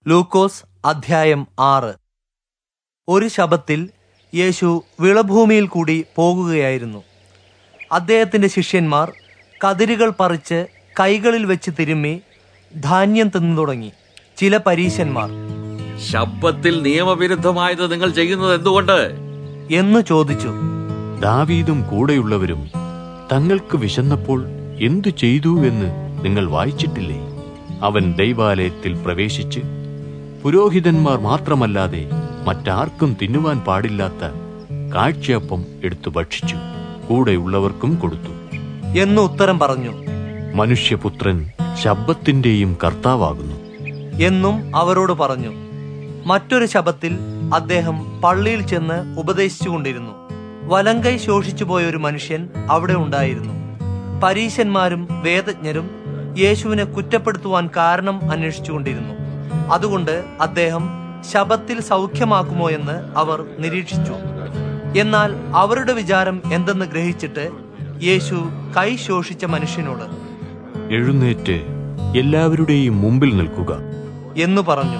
ലൂക്കോസ് അധ്യായം ആറ് ഒരു ശബത്തിൽ യേശു വിളഭൂമിയിൽ കൂടി പോകുകയായിരുന്നു അദ്ദേഹത്തിന്റെ ശിഷ്യന്മാർ കതിരുകൾ പറിച്ച് കൈകളിൽ വെച്ച് തിരുമ്മി ധാന്യം തിന്നു തുടങ്ങി ചില പരീശന്മാർ ശബ്ദത്തിൽ നിയമവിരുദ്ധമായത് നിങ്ങൾ ചെയ്യുന്നത് എന്തുകൊണ്ട് എന്ന് ചോദിച്ചു ദാവീദും കൂടെയുള്ളവരും തങ്ങൾക്ക് വിശന്നപ്പോൾ എന്തു ചെയ്തു എന്ന് നിങ്ങൾ വായിച്ചിട്ടില്ലേ അവൻ ദൈവാലയത്തിൽ പ്രവേശിച്ച് പുരോഹിതന്മാർ മാത്രമല്ലാതെ മറ്റാർക്കും തിന്നുവാൻ പാടില്ലാത്ത കാഴ്ചയപ്പം എടുത്തു ഭക്ഷിച്ചു കൂടെയുള്ളവർക്കും കൊടുത്തു എന്ന് ഉത്തരം പറഞ്ഞു മനുഷ്യപുത്രൻ ശബ്ദത്തിന്റെയും കർത്താവാകുന്നു എന്നും അവരോട് പറഞ്ഞു മറ്റൊരു ശബത്തിൽ അദ്ദേഹം പള്ളിയിൽ ചെന്ന് ഉപദേശിച്ചുകൊണ്ടിരുന്നു വലങ്കൈ ശോഷിച്ചു പോയ ഒരു മനുഷ്യൻ അവിടെ ഉണ്ടായിരുന്നു പരീശന്മാരും വേദജ്ഞരും യേശുവിനെ കുറ്റപ്പെടുത്തുവാൻ കാരണം അന്വേഷിച്ചുകൊണ്ടിരുന്നു അതുകൊണ്ട് അദ്ദേഹം ശബത്തിൽ സൗഖ്യമാക്കുമോ എന്ന് അവർ നിരീക്ഷിച്ചു എന്നാൽ അവരുടെ വിചാരം എന്തെന്ന് ഗ്രഹിച്ചിട്ട് യേശു കൈ ശോഷിച്ച മനുഷ്യനോട് എഴുന്നേറ്റ് എല്ലാവരുടെയും മുമ്പിൽ നിൽക്കുക എന്നു പറഞ്ഞു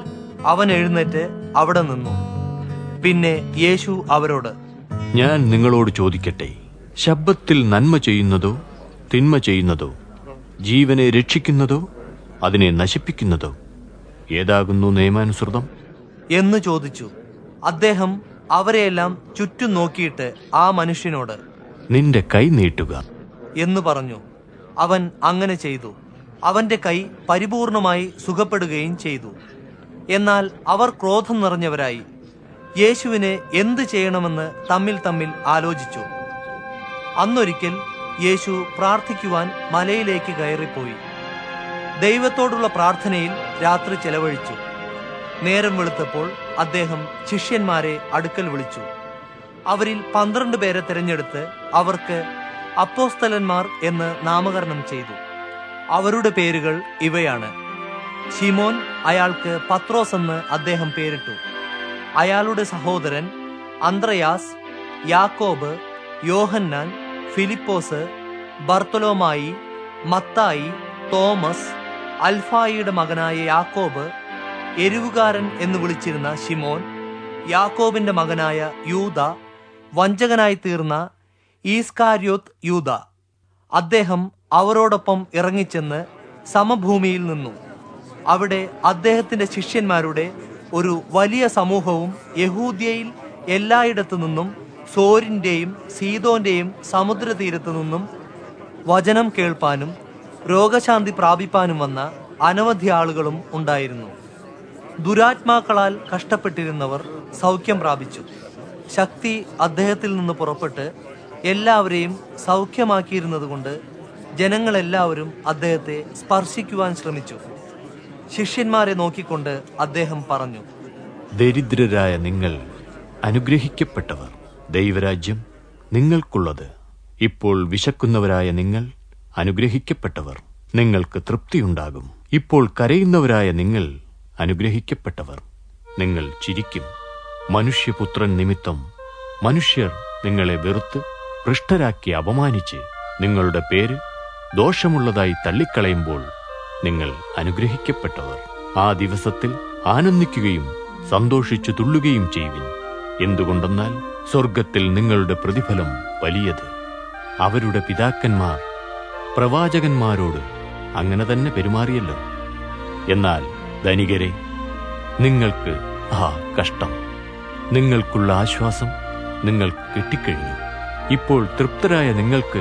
അവൻ എഴുന്നേറ്റ് അവിടെ നിന്നു പിന്നെ യേശു അവരോട് ഞാൻ നിങ്ങളോട് ചോദിക്കട്ടെ ശബ്ദത്തിൽ നന്മ ചെയ്യുന്നതോ തിന്മ ചെയ്യുന്നതോ ജീവനെ രക്ഷിക്കുന്നതോ അതിനെ നശിപ്പിക്കുന്നതോ ഏതാകുന്നു നിയമാനുസൃതം എന്ന് ചോദിച്ചു അദ്ദേഹം അവരെയെല്ലാം ചുറ്റും നോക്കിയിട്ട് ആ മനുഷ്യനോട് നിന്റെ കൈ നീട്ടുക എന്ന് പറഞ്ഞു അവൻ അങ്ങനെ ചെയ്തു അവന്റെ കൈ പരിപൂർണമായി സുഖപ്പെടുകയും ചെയ്തു എന്നാൽ അവർ ക്രോധം നിറഞ്ഞവരായി യേശുവിനെ എന്ത് ചെയ്യണമെന്ന് തമ്മിൽ തമ്മിൽ ആലോചിച്ചു അന്നൊരിക്കൽ യേശു പ്രാർത്ഥിക്കുവാൻ മലയിലേക്ക് കയറിപ്പോയി ദൈവത്തോടുള്ള പ്രാർത്ഥനയിൽ രാത്രി ചെലവഴിച്ചു നേരം വെളുത്തപ്പോൾ അദ്ദേഹം ശിഷ്യന്മാരെ അടുക്കൽ വിളിച്ചു അവരിൽ പന്ത്രണ്ട് പേരെ തിരഞ്ഞെടുത്ത് അവർക്ക് അപ്പോസ്തലന്മാർ എന്ന് നാമകരണം ചെയ്തു അവരുടെ പേരുകൾ ഇവയാണ് ഷിമോൻ അയാൾക്ക് പത്രോസ് എന്ന് അദ്ദേഹം പേരിട്ടു അയാളുടെ സഹോദരൻ അന്ത്രയാസ് യാക്കോബ് യോഹന്നാൻ ഫിലിപ്പോസ് ബർത്തലോമായി മത്തായി തോമസ് അൽഫായിയുടെ മകനായ യാക്കോബ് എരിവുകാരൻ എന്ന് വിളിച്ചിരുന്ന ഷിമോൻ യാക്കോബിന്റെ മകനായ യൂത വഞ്ചകനായി തീർന്ന ഈസ്കാര്യോത്ത് യൂത അദ്ദേഹം അവരോടൊപ്പം ഇറങ്ങിച്ചെന്ന് സമഭൂമിയിൽ നിന്നു അവിടെ അദ്ദേഹത്തിന്റെ ശിഷ്യന്മാരുടെ ഒരു വലിയ സമൂഹവും യഹൂദ്യയിൽ എല്ലായിടത്തു നിന്നും സോരിന്റെയും സീതോന്റെയും സമുദ്രതീരത്തു നിന്നും വചനം കേൾപ്പാനും രോഗശാന്തി പ്രാപിപ്പാനും വന്ന അനവധി ആളുകളും ഉണ്ടായിരുന്നു ദുരാത്മാക്കളാൽ കഷ്ടപ്പെട്ടിരുന്നവർ സൗഖ്യം പ്രാപിച്ചു ശക്തി അദ്ദേഹത്തിൽ നിന്ന് പുറപ്പെട്ട് എല്ലാവരെയും സൗഖ്യമാക്കിയിരുന്നതുകൊണ്ട് ജനങ്ങളെല്ലാവരും അദ്ദേഹത്തെ സ്പർശിക്കുവാൻ ശ്രമിച്ചു ശിഷ്യന്മാരെ നോക്കിക്കൊണ്ട് അദ്ദേഹം പറഞ്ഞു ദരിദ്രരായ നിങ്ങൾ അനുഗ്രഹിക്കപ്പെട്ടവർ ദൈവരാജ്യം നിങ്ങൾക്കുള്ളത് ഇപ്പോൾ വിശക്കുന്നവരായ നിങ്ങൾ അനുഗ്രഹിക്കപ്പെട്ടവർ നിങ്ങൾക്ക് തൃപ്തിയുണ്ടാകും ഇപ്പോൾ കരയുന്നവരായ നിങ്ങൾ അനുഗ്രഹിക്കപ്പെട്ടവർ നിങ്ങൾ ചിരിക്കും മനുഷ്യപുത്രൻ നിമിത്തം മനുഷ്യർ നിങ്ങളെ വെറുത്ത് പൃഷ്ഠരാക്കി അപമാനിച്ച് നിങ്ങളുടെ പേര് ദോഷമുള്ളതായി തള്ളിക്കളയുമ്പോൾ നിങ്ങൾ അനുഗ്രഹിക്കപ്പെട്ടവർ ആ ദിവസത്തിൽ ആനന്ദിക്കുകയും സന്തോഷിച്ചു തുള്ളുകയും ചെയ്യുവിൻ എന്തുകൊണ്ടെന്നാൽ സ്വർഗത്തിൽ നിങ്ങളുടെ പ്രതിഫലം വലിയത് അവരുടെ പിതാക്കന്മാർ പ്രവാചകന്മാരോട് അങ്ങനെ തന്നെ പെരുമാറിയല്ലോ എന്നാൽ ധനികരെ നിങ്ങൾക്ക് ആ കഷ്ടം നിങ്ങൾക്കുള്ള ആശ്വാസം നിങ്ങൾ കിട്ടിക്കഴിഞ്ഞു ഇപ്പോൾ തൃപ്തരായ നിങ്ങൾക്ക്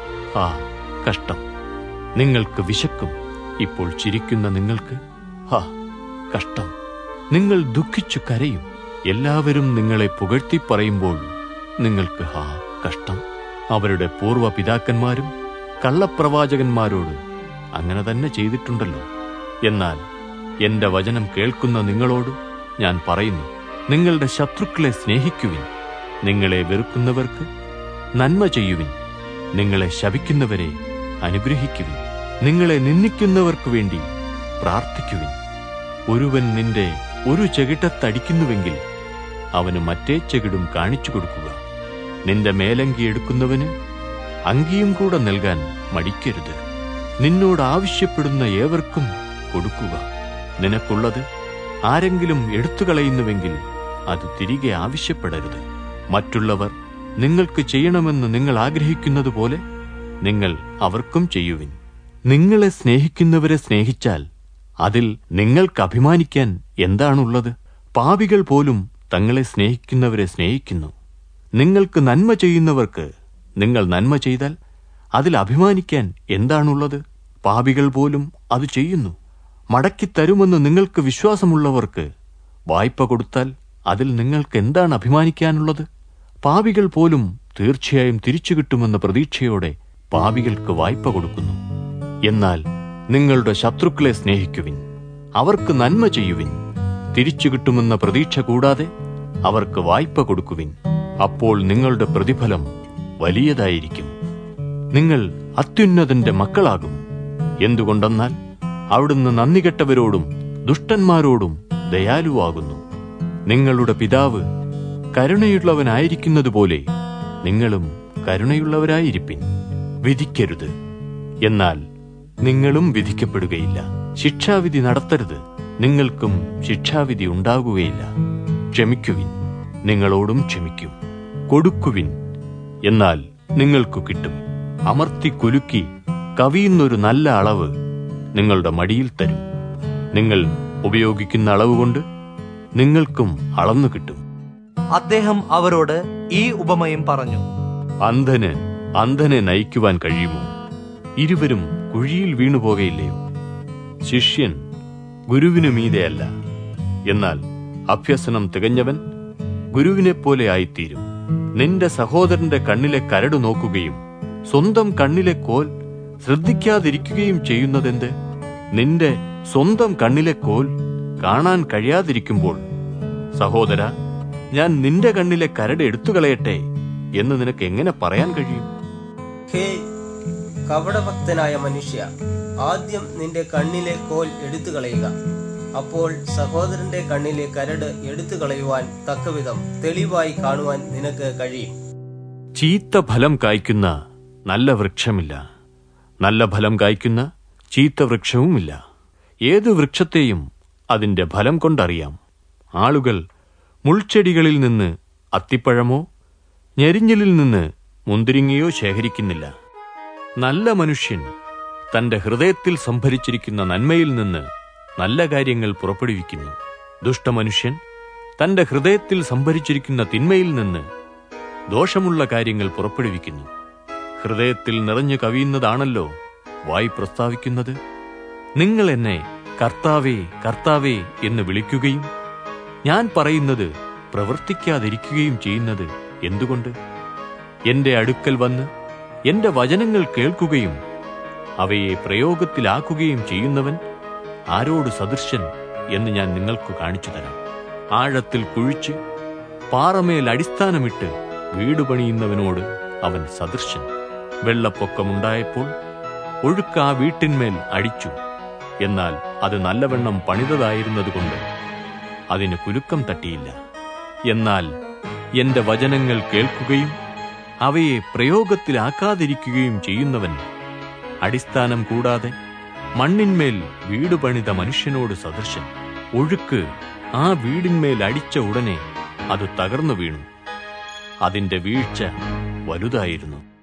ആ കഷ്ടം നിങ്ങൾക്ക് വിശക്കും ഇപ്പോൾ ചിരിക്കുന്ന നിങ്ങൾക്ക് ആ കഷ്ടം നിങ്ങൾ ദുഃഖിച്ചു കരയും എല്ലാവരും നിങ്ങളെ പുകഴ്ത്തി പറയുമ്പോൾ നിങ്ങൾക്ക് ഹാ കഷ്ടം അവരുടെ പൂർവ്വ പിതാക്കന്മാരും കള്ളപ്രവാചകന്മാരോട് അങ്ങനെ തന്നെ ചെയ്തിട്ടുണ്ടല്ലോ എന്നാൽ എന്റെ വചനം കേൾക്കുന്ന നിങ്ങളോട് ഞാൻ പറയുന്നു നിങ്ങളുടെ ശത്രുക്കളെ സ്നേഹിക്കുവിൻ നിങ്ങളെ വെറുക്കുന്നവർക്ക് നന്മ ചെയ്യുവിൻ നിങ്ങളെ ശപിക്കുന്നവരെ അനുഗ്രഹിക്കുവിൻ നിങ്ങളെ നിന്ദിക്കുന്നവർക്കു വേണ്ടി പ്രാർത്ഥിക്കുവിൻ ഒരുവൻ നിന്റെ ഒരു ചെകിട്ടത്തടിക്കുന്നുവെങ്കിൽ അവന് മറ്റേ ചെകിടും കാണിച്ചു കൊടുക്കുക നിന്റെ മേലങ്കി എടുക്കുന്നവന് അങ്കിയും കൂടെ നൽകാൻ മടിക്കരുത് നിന്നോട് ആവശ്യപ്പെടുന്ന ഏവർക്കും കൊടുക്കുക നിനക്കുള്ളത് ആരെങ്കിലും എടുത്തുകളയുന്നുവെങ്കിൽ അത് തിരികെ ആവശ്യപ്പെടരുത് മറ്റുള്ളവർ നിങ്ങൾക്ക് ചെയ്യണമെന്ന് നിങ്ങൾ ആഗ്രഹിക്കുന്നത് പോലെ നിങ്ങൾ അവർക്കും ചെയ്യുവിൻ നിങ്ങളെ സ്നേഹിക്കുന്നവരെ സ്നേഹിച്ചാൽ അതിൽ നിങ്ങൾക്ക് അഭിമാനിക്കാൻ എന്താണുള്ളത് പാപികൾ പോലും തങ്ങളെ സ്നേഹിക്കുന്നവരെ സ്നേഹിക്കുന്നു നിങ്ങൾക്ക് നന്മ ചെയ്യുന്നവർക്ക് നിങ്ങൾ നന്മ ചെയ്താൽ അതിൽ അഭിമാനിക്കാൻ എന്താണുള്ളത് പാപികൾ പോലും അത് ചെയ്യുന്നു മടക്കിത്തരുമെന്ന് നിങ്ങൾക്ക് വിശ്വാസമുള്ളവർക്ക് വായ്പ കൊടുത്താൽ അതിൽ നിങ്ങൾക്ക് എന്താണ് അഭിമാനിക്കാനുള്ളത് പാപികൾ പോലും തീർച്ചയായും തിരിച്ചു കിട്ടുമെന്ന പ്രതീക്ഷയോടെ പാപികൾക്ക് വായ്പ കൊടുക്കുന്നു എന്നാൽ നിങ്ങളുടെ ശത്രുക്കളെ സ്നേഹിക്കുവിൻ അവർക്ക് നന്മ ചെയ്യുവിൻ തിരിച്ചു കിട്ടുമെന്ന പ്രതീക്ഷ കൂടാതെ അവർക്ക് വായ്പ കൊടുക്കുവിൻ അപ്പോൾ നിങ്ങളുടെ പ്രതിഫലം വലിയതായിരിക്കും നിങ്ങൾ അത്യുന്നതന്റെ മക്കളാകും എന്തുകൊണ്ടെന്നാൽ അവിടുന്ന് നന്ദികെട്ടവരോടും ദുഷ്ടന്മാരോടും ദയാലുവാകുന്നു നിങ്ങളുടെ പിതാവ് കരുണയുള്ളവനായിരിക്കുന്നതുപോലെ നിങ്ങളും കരുണയുള്ളവരായിരിപ്പിൻ വിധിക്കരുത് എന്നാൽ നിങ്ങളും വിധിക്കപ്പെടുകയില്ല ശിക്ഷാവിധി നടത്തരുത് നിങ്ങൾക്കും ശിക്ഷാവിധി ഉണ്ടാകുകയില്ല ക്ഷമിക്കുവിൻ നിങ്ങളോടും ക്ഷമിക്കും കൊടുക്കുവിൻ എന്നാൽ നിങ്ങൾക്കു കിട്ടും അമർത്തി കുലുക്കി കവിയുന്നൊരു നല്ല അളവ് നിങ്ങളുടെ മടിയിൽ തരും നിങ്ങൾ ഉപയോഗിക്കുന്ന അളവ് കൊണ്ട് നിങ്ങൾക്കും അളന്നു കിട്ടും അദ്ദേഹം അവരോട് ഈ ഉപമയും പറഞ്ഞു അന്ധന് അന്ധനെ നയിക്കുവാൻ കഴിയുമോ ഇരുവരും കുഴിയിൽ വീണുപോകയില്ലയോ ശിഷ്യൻ ഗുരുവിനു മീതെയല്ല എന്നാൽ അഭ്യസനം തികഞ്ഞവൻ ഗുരുവിനെപ്പോലെ ആയിത്തീരും നിന്റെ സഹോദരന്റെ കണ്ണിലെ കരട് നോക്കുകയും സ്വന്തം കണ്ണിലെ കോൽ ശ്രദ്ധിക്കാതിരിക്കുകയും ചെയ്യുന്നതെന്ത് നിന്റെ സ്വന്തം കണ്ണിലെ കോൽ കാണാൻ കഴിയാതിരിക്കുമ്പോൾ സഹോദര ഞാൻ നിന്റെ കണ്ണിലെ കരട് എടുത്തുകളയട്ടെ എന്ന് നിനക്ക് എങ്ങനെ പറയാൻ കഴിയും ഹേ കപടഭക്തനായ മനുഷ്യ ആദ്യം നിന്റെ കണ്ണിലെ കോൽ എടുത്തു കളയുക അപ്പോൾ സഹോദരന്റെ കണ്ണിലെ കരട് എടുത്തു കളയുവാൻ തക്കവിധം തെളിവായി കാണുവാൻ നിനക്ക് കഴിയും ചീത്ത ഫലം കായ്ക്കുന്ന നല്ല വൃക്ഷമില്ല നല്ല ഫലം കായ്ക്കുന്ന ചീത്ത വൃക്ഷവുമില്ല ഏത് വൃക്ഷത്തെയും അതിന്റെ ഫലം കൊണ്ടറിയാം ആളുകൾ മുൾച്ചെടികളിൽ നിന്ന് അത്തിപ്പഴമോ ഞെരിഞ്ഞിലിൽ നിന്ന് മുന്തിരിങ്ങയോ ശേഖരിക്കുന്നില്ല നല്ല മനുഷ്യൻ തന്റെ ഹൃദയത്തിൽ സംഭരിച്ചിരിക്കുന്ന നന്മയിൽ നിന്ന് നല്ല കാര്യങ്ങൾ പുറപ്പെടുവിക്കുന്നു ദുഷ്ടമനുഷ്യൻ തന്റെ ഹൃദയത്തിൽ സംഭരിച്ചിരിക്കുന്ന തിന്മയിൽ നിന്ന് ദോഷമുള്ള കാര്യങ്ങൾ പുറപ്പെടുവിക്കുന്നു ഹൃദയത്തിൽ നിറഞ്ഞു കവിയുന്നതാണല്ലോ വായി പ്രസ്താവിക്കുന്നത് നിങ്ങൾ എന്നെ കർത്താവേ കർത്താവേ എന്ന് വിളിക്കുകയും ഞാൻ പറയുന്നത് പ്രവർത്തിക്കാതിരിക്കുകയും ചെയ്യുന്നത് എന്തുകൊണ്ട് എന്റെ അടുക്കൽ വന്ന് എന്റെ വചനങ്ങൾ കേൾക്കുകയും അവയെ പ്രയോഗത്തിലാക്കുകയും ചെയ്യുന്നവൻ ആരോട് സദൃശൻ എന്ന് ഞാൻ നിങ്ങൾക്ക് കാണിച്ചു തരാം ആഴത്തിൽ കുഴിച്ച് പാറമേൽ അടിസ്ഥാനമിട്ട് വീട് പണിയുന്നവനോട് അവൻ സദൃശൻ വെള്ളപ്പൊക്കമുണ്ടായപ്പോൾ ഒഴുക്ക് ആ വീട്ടിന്മേൽ അടിച്ചു എന്നാൽ അത് നല്ലവണ്ണം പണിതതായിരുന്നതുകൊണ്ട് അതിന് കുലുക്കം തട്ടിയില്ല എന്നാൽ എന്റെ വചനങ്ങൾ കേൾക്കുകയും അവയെ പ്രയോഗത്തിലാക്കാതിരിക്കുകയും ചെയ്യുന്നവൻ അടിസ്ഥാനം കൂടാതെ മണ്ണിന്മേൽ വീട് പണിത മനുഷ്യനോട് സദൃശൻ ഒഴുക്ക് ആ വീടിന്മേൽ അടിച്ച ഉടനെ അത് തകർന്നു വീണു അതിന്റെ വീഴ്ച വലുതായിരുന്നു